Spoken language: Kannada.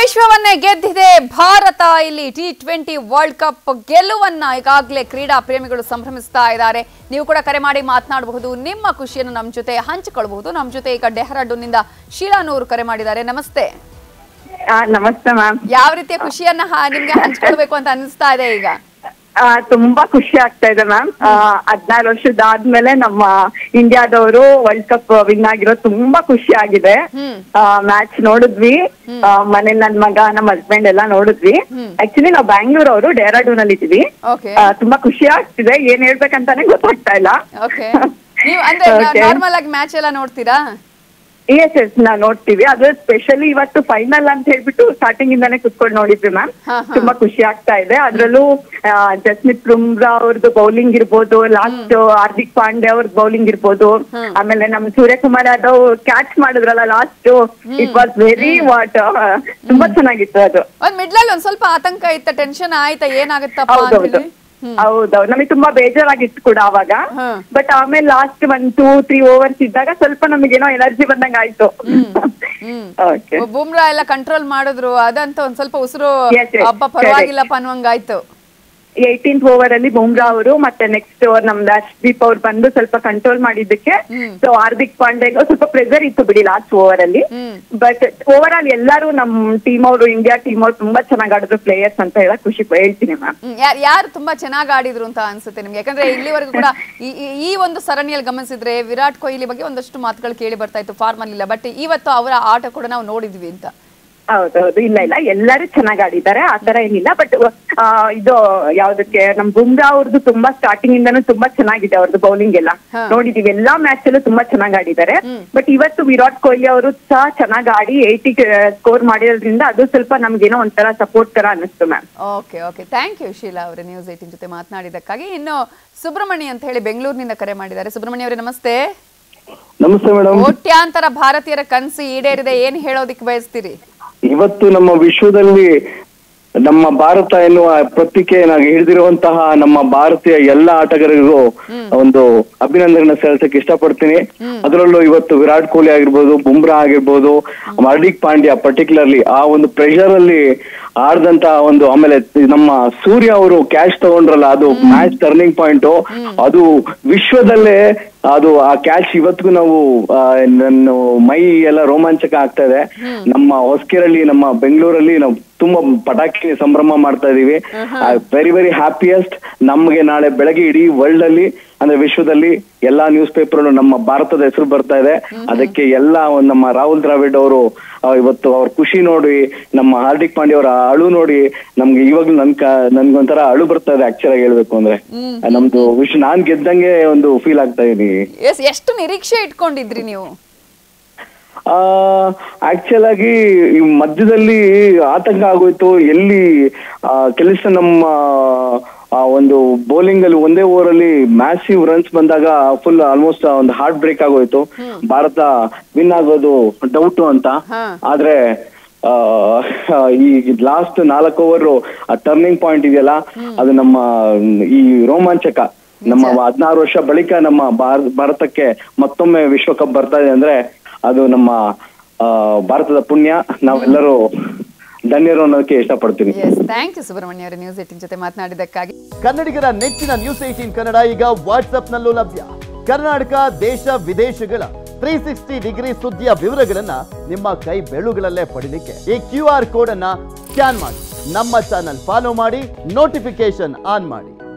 ವಿಶ್ವವನ್ನೇ ಗೆದ್ದಿದೆ ಭಾರತ ಇಲ್ಲಿ ಟಿ ಟ್ವೆಂಟಿ ವರ್ಲ್ಡ್ ಕಪ್ ಗೆಲುವನ್ನ ಈಗಾಗಲೇ ಕ್ರೀಡಾ ಪ್ರೇಮಿಗಳು ಸಂಭ್ರಮಿಸ್ತಾ ಇದ್ದಾರೆ ನೀವು ಕೂಡ ಕರೆ ಮಾಡಿ ಮಾತನಾಡಬಹುದು ನಿಮ್ಮ ಖುಷಿಯನ್ನು ನಮ್ಮ ಜೊತೆ ಹಂಚಿಕೊಳ್ಳಬಹುದು ನಮ್ಮ ಜೊತೆ ಈಗ ಡೆಹ್ರಾಡೂನ್ನಿಂದ ಶೀಲಾನೂರು ಕರೆ ಮಾಡಿದ್ದಾರೆ ನಮಸ್ತೆ ಆ, ನಮಸ್ತೆ ಮ್ಯಾಮ್ ಯಾವ ರೀತಿಯ ಖುಷಿಯನ್ನ ಹ- ನಿಮ್ಗೆ ಹಂಚ್ಕೊಳ್ಬೇಕು ಅಂತ ಅನಿಸ್ತಾ ಇದೆ ಈಗ ತುಂಬಾ ಖುಷಿ ಆಗ್ತಾ ಇದೆ ಮ್ಯಾಮ್ ಹದಿನಾರು ವರ್ಷದಾದ್ಮೇಲೆ ನಮ್ಮ ಇಂಡಿಯಾದವರು ವರ್ಲ್ಡ್ ಕಪ್ ವಿನ್ ಆಗಿರೋ ತುಂಬಾ ಖುಷಿ ಆಗಿದೆ ಹ್ಮ್. ಮ್ಯಾಚ್ ನೋಡಿದ್ವಿ ಮನೇಲಿ ನನ್ ಮಗ ನಮ್ಮ ಹಸ್ಬೆಂಡ್ ಎಲ್ಲ ನೋಡಿದ್ವಿ ಆಕ್ಚುಲಿ ನಾವು ಬ್ಯಾಂಗ್ಳೂರ್ ಅವರು ಡೆಹ್ರಾಡೂನ್ ಅಲ್ಲಿ ಇದ್ದೀವಿ ಓಕೆ ಆ, ತುಂಬಾ ಖುಷಿ ಆಗ್ತಿದೆ ಏನ್ ಹೇಳ್ಬೇಕಂತಾನೆ ಗೊತ್ತಾಗ್ತಾ ಇಲ್ಲ ಓಕೆ ನೀವು ಅಂದ್ರೆ Okay. ನಾರ್ಮಲ್ ಆಗಿ ಮ್ಯಾಚ್ ಎಲ್ಲ ನೋಡ್ತೀರಾ ಎಸ್ ಎಸ್ ನಾವ್ ನೋಡ್ತೀವಿ ಅದು ಸ್ಪೆಷಲಿ ಇವತ್ತು ಫೈನಲ್ ಅಂತ ಹೇಳ್ಬಿಟ್ಟು ಸ್ಟಾರ್ಟಿಂಗ್ ಇಂದಾನೆ ಕುತ್ಕೊಂಡು ನೋಡಿದ್ವಿ ಮ್ಯಾಮ್ ಹಾ, ಹಾ. ತುಂಬಾ ಖುಷಿ ಆಗ್ತಾ ಇದೆ ಅದ್ರಲ್ಲೂ ಆ, ಜಸ್ಮಿತ್ ಬುಮ್ರಾ ಅವ್ರದ್ದು ಬೌಲಿಂಗ್ ಇರ್ಬೋದು ಲಾಸ್ಟ್ ಹಾರ್ದಿಕ್ ಪಾಂಡೆ ಅವ್ರದ್ದು ಬೌಲಿಂಗ್ ಇರ್ಬೋದು ಆಮೇಲೆ ನಮ್ ಸೂರ್ಯಕುಮಾರ್ ಯಾದವ್ ಕ್ಯಾಚ್ ಮಾಡಿದ್ರಲ್ಲ last it was very what ತುಂಬಾ ಚೆನ್ನಾಗಿತ್ತು ಅದು ಒಂದ್ ಮಿಡ್ಲಲ್ಲಿ ಒಂದ್ ಸ್ವಲ್ಪ ಆತಂಕ ಇತ್ತ ಟೆನ್ಷನ್ ಆಯ್ತಾ ಏನಾಗುತ್ತಪ್ಪ ಅಂತ ಹೌದೌದು ಹೇಳಿ ಹೌದೌದು ನಮಗೆ ತುಂಬಾ ಬೇಜಾರಾಗಿತ್ತು ಕೂಡ ಅವಾಗ ಹಾ. ಬಟ್ ಆಮೇಲೆ last one two three overs ಇದ್ದಾಗ ಸ್ವಲ್ಪ ನಮಗೇನೋ ಎನರ್ಜಿ ಬಂದಂಗ ಆಯ್ತು ಹ್ಮ್. ಓಕೆ ಬುಮ್ರಾ ಎಲ್ಲ ಕಂಟ್ರೋಲ್ ಮಾಡಿದ್ರು ಅದಂತ ಒಂದ್ ಸ್ವಲ್ಪ ಉಸಿರು Yes, yes, ಹಬ್ಬ ಪರವಾಗಿಲ್ಲಪ್ಪ ಅನ್ನುವಂಗಾಯ್ತು ಏಯ್ಟೀನ್ತ್ ಓವರ್ ಅಲ್ಲಿ ಬುಮ್ರಾ ಅವರು ಮತ್ತೆ ನೆಕ್ಸ್ಟ್ ಓವರ್ ನಮ್ದು ಅಶ್ದೀಪ್ ಅವ್ರು ಬಂದು ಸ್ವಲ್ಪ ಕಂಟ್ರೋಲ್ ಮಾಡಿದ್ದಕ್ಕೆ ಹ್ಮ್. ಸೊ ಹಾರ್ದಿಕ್ ಪಾಂಡೆಗೆ ಸ್ವಲ್ಪ ಪ್ರೆಸರ್ ಇತ್ತು ಬಿಡಿ ಲಾಸ್ಟ್ ಓವರ್ ಅಲ್ಲಿ ಹ್ಮ್ ಬಟ್ ಓವರ್ ಆಲ್ ಎಲ್ಲರೂ ನಮ್ ಟೀಮ್ ಅವರು ಇಂಡಿಯಾ ಟೀಮ್ ಅವ್ರು ತುಂಬಾ ಚೆನ್ನಾಗಿ ಆಡಿದ್ರು ಪ್ಲೇಯರ್ಸ್ ಅಂತ ಹೇಳಕ್ ಖುಷಿ ಹೇಳ್ತೀನಿ ಮ್ಯಾಮ್ ಹ್ಮ್. ಯಾರ್ ಯಾರು ತುಂಬಾ ಚೆನ್ನಾಗಿ ಆಡಿದ್ರು ಅಂತ ಅನ್ಸುತ್ತೆ ನಿಮ್ಗೆ ಯಾಕಂದ್ರೆ ಇಲ್ಲಿವರೆಗೂ ಕೂಡ ಈ- ಈ- ಈ ಒಂದು ಸರಣಿಯಲ್ಲಿ ಗಮನಿಸಿದ್ರೆ ವಿರಾಟ್ ಕೊಹ್ಲಿ ಬಗ್ಗೆ ಒಂದಷ್ಟು ಮಾತುಗಳು ಕೇಳಿ ಬರ್ತಾ ಇತ್ತು ಫಾರ್ಮಲ್ ಇಲ್ಲ ಬಟ್ ಇವತ್ತು ಅವರ ಆಟ ಕೂಡ ನಾವು ನೋಡಿದ್ವಿ ಅಂತ ಹೌದೌದು ಇಲ್ಲ ಇಲ್ಲ ಎಲ್ಲರೂ ಚೆನ್ನಾಗಿ ಆಡಿದ್ದಾರೆ ಆತರ ಏನಿಲ್ಲ ಬಟ್ ಇದು ಯಾವ್ದಕ್ಕೆ ನಮ್ ಬುಮ್ರಾ ಅವ್ರದ್ದು ತುಂಬಾ ಸ್ಟಾರ್ಟಿಂಗ್ ಇಂದಾನು ತುಂಬಾ ಚೆನ್ನಾಗಿದೆ ಅವ್ರದ್ದು ಬೌಲಿಂಗ್ ಎಲ್ಲ ಹಾ. ನೋಡಿದೀವಿ ಎಲ್ಲಾ ಮ್ಯಾಚ್ ಅಲ್ಲೂ ತುಂಬಾ ಚೆನ್ನಾಗಿ ಆಡಿದ್ದಾರೆ ಬಟ್ ಇವತ್ತು ವಿರಾಟ್ ಕೊಹ್ಲಿ ಅವರು ಸಹ ಚೆನ್ನಾಗಿ ಆಡಿ ಏಯ್ಟಿ ಸ್ಕೋರ್ ಮಾಡಿರೋದ್ರಿಂದ ಅದು ಸ್ವಲ್ಪ ನಮ್ಗೇನೋ ಒಂಥರ ಸಪೋರ್ಟ್ ತರ ಅನ್ನಿಸ್ತು ma'am okay okay thank you Sheela ಅವರೇ ನ್ಯೂಸ್ ಏಟಿನ್ ಜೊತೆ ಮಾತನಾಡಿದ್ದಕ್ಕಾಗಿ ಇನ್ನು ಸುಬ್ರಹ್ಮಣ್ಯ ಅಂತ ಹೇಳಿ ಬೆಂಗಳೂರಿನಿಂದ ಕರೆ ಮಾಡಿದ್ದಾರೆ ಸುಬ್ರಹ್ಮಣ್ಯ ಅವರೇ ನಮಸ್ತೆ ನಮಸ್ತೆ ಮೇಡಮ್ ಕೋಟ್ಯಾಂತರ ಭಾರತೀಯರ ಕನಸು ಈಡೇರಿದೆ ಏನ್ ಹೇಳೋದಿಕ್ ಬಯಸ್ತೀರಿ ಇವತ್ತು ನಮ್ಮ ವಿಶ್ವದಲ್ಲಿ ನಮ್ಮ ಭಾರತ ಎನ್ನುವ ಪ್ರತೀಕೆಯನ್ನಾಗಿ ಹಿಡಿದಿರುವಂತಹ ನಮ್ಮ ಭಾರತೀಯ ಎಲ್ಲ ಆಟಗಾರರಿಗೂ ಒಂದು ಅಭಿನಂದನೆ ಸಲ್ಲಿಸಕ್ಕೆ ಇಷ್ಟಪಡ್ತೀನಿ ಅದರಲ್ಲೂ ಇವತ್ತು ವಿರಾಟ್ ಕೊಹ್ಲಿ ಆಗಿರ್ಬೋದು ಬುಮ್ರಾ ಆಗಿರ್ಬೋದು ಹಾರ್ದಿಕ್ ಪಾಂಡ್ಯ ಪರ್ಟಿಕ್ಯುಲರ್ಲಿ ಆ ಒಂದು ಪ್ರೆಷರ್ ಅಲ್ಲಿ ಆಡ್ದಂತ ಒಂದು ಆಮೇಲೆ ನಮ್ಮ ಸೂರ್ಯ ಅವರು ಕ್ಯಾಚ್ ತಗೊಂಡ್ರಲ್ಲ ಅದು ಮ್ಯಾಚ್ ಟರ್ನಿಂಗ್ ಪಾಯಿಂಟ್ ಅದು ವಿಶ್ವದಲ್ಲೇ ಅದು ಆ ಕ್ಯಾಚ್ ಇವತ್ತಿಗೂ ನಾವು ಆ, ನನ್ನ ಮೈ ಎಲ್ಲ ರೋಮಾಂಚಕ ಆಗ್ತಾ ಇದೆ ನಮ್ಮ ಹೊಸಕೆರಳ್ಳಿ ನಮ್ಮ ಬೆಂಗಳೂರಲ್ಲಿ ನಾವು ತುಂಬಾ ಪಟಾಕಿ ಸಂಭ್ರಮ ಮಾಡ್ತಾ ಇದೀವಿ ವೆರಿ ವೆರಿ ಹ್ಯಾಪಿಯೆಸ್ಟ್ ನಮ್ಗೆ ನಾಳೆ ಬೆಳಗ್ಗೆ ಇಡೀ ವರ್ಲ್ಡ್ ಅಲ್ಲಿ ಅಂದ್ರೆ ವಿಶ್ವದಲ್ಲಿ ಎಲ್ಲಾ ನ್ಯೂಸ್ ಪೇಪರ್ ನಮ್ಮ ಭಾರತದ ಹೆಸರು ಬರ್ತಾ ಇದೆ ಅದಕ್ಕೆ ಎಲ್ಲ ಒಂದ್ ನಮ್ಮ ರಾಹುಲ್ ದ್ರಾವಿಡ್ ಅವರು ಇವತ್ತು ಅವ್ರ ಖುಷಿ ನೋಡಿ ನಮ್ಮ ಹಾರ್ದಿಕ್ ಪಾಂಡ್ಯ ಅವರ ಅಳು ನೋಡಿ ನಮ್ಗೆ ಇವಾಗ್ಲೂ ನನ್ ಕ ನನ್ಗೊಂಥರ ಅಳು ಬರ್ತಾ ಇದೆ ಆಕ್ಚುಲ್ ಆಗಿ ಹೇಳ್ಬೇಕು ಅಂದ್ರೆ ನಮ್ದು ವಿಶ್ವ ನಾನ್ ಗೆದ್ದಂಗೆ ಒಂದು ಫೀಲ್ ಆಗ್ತಾ ಇದೀನಿ ಎಸ್ ಎಷ್ಟು ನಿರೀಕ್ಷೆ ಇಟ್ಕೊಂಡಿದ್ರಿ ನೀವು ಆಕ್ಚುಲ್ ಆಗಿ ಈ ಮಧ್ಯದಲ್ಲಿ ಆತಂಕ ಆಗೋಯ್ತು ಎಲ್ಲಿ ಆ, ಕೆಲಸ ನಮ್ಮ ಆ ಒಂದು ಬೌಲಿಂಗ್ ಅಲ್ಲಿ ಒಂದೇ ಓವರ್ ಅಲ್ಲಿ ಮ್ಯಾಸಿವ್ ರನ್ಸ್ ಬಂದಾಗ ಫುಲ್ ಆಲ್ಮೋಸ್ಟ್ ಒಂದು ಹಾರ್ಟ್ ಬ್ರೇಕ್ ಆಗೋಯ್ತು ಭಾರತ ವಿನ್ ಆಗೋದು ಡೌಟ್ ಅಂತ ಹಾ. ಆದ್ರೆ ಆ, ಈ ಲಾಸ್ಟ್ ನಾಲ್ಕು ಓವರ್ ಟರ್ನಿಂಗ್ ಪಾಯಿಂಟ್ ಇದೆಯಲ್ಲ ಅದು ನಮ್ಮ ಈ ರೋಮಾಂಚಕ ನಮ್ಮ ಹದಿನಾರು ವರ್ಷ ಬಳಿಕ ನಮ್ಮ ಭಾರ- ಭಾರತಕ್ಕೆ ಮತ್ತೊಮ್ಮೆ ವಿಶ್ವಕಪ್ ಬರ್ತಾ ಇದೆ ಅಂದ್ರೆ ಅದು ನಮ್ಮ ಆ, ಭಾರತದ ಪುಣ್ಯ ನಾವೆಲ್ಲರೂ ಧನ್ಯರು ಅನ್ನೋದಕ್ಕೆ ಇಷ್ಟಪಡ್ತೀನಿ ಎಸ್ ಥ್ಯಾಂಕ್ ಯು ಸುಬ್ರಹ್ಮಣ್ಯ ಅವರೇ ನ್ಯೂಸ್ ಏಟಿನ್ ಜೊತೆ ಮಾತನಾಡಿದ್ದಕ್ಕಾಗಿ ಕನ್ನಡಿಗರ ನೆಚ್ಚಿನ ನ್ಯೂಸ್ ಏಟೀನ್ ಕನ್ನಡ ಈಗ ವಾಟ್ಸ್ಆಪ್ನಲ್ಲೂ ಲಭ್ಯ ಕರ್ನಾಟಕ ದೇಶ ವಿದೇಶಗಳ ತ್ರೀ ಸಿಕ್ಸ್ಟಿ ಡಿಗ್ರಿ ಸುದ್ದಿಯ ವಿವರಗಳನ್ನ ನಿಮ್ಮ ಕೈ ಬೆಳುಗಳಲ್ಲೇ ಪಡಿಲಿಕ್ಕೆ ಈ ಕ್ಯೂ ಆರ್ ಕೋಡ್ ಅನ್ನ ಸ್ಕ್ಯಾನ್ ಮಾಡಿ ನಮ್ಮ ಚಾನಲ್ ಫಾಲೋ ಮಾಡಿ ನೋಟಿಫಿಕೇಶನ್ ಆನ್ ಮಾಡಿ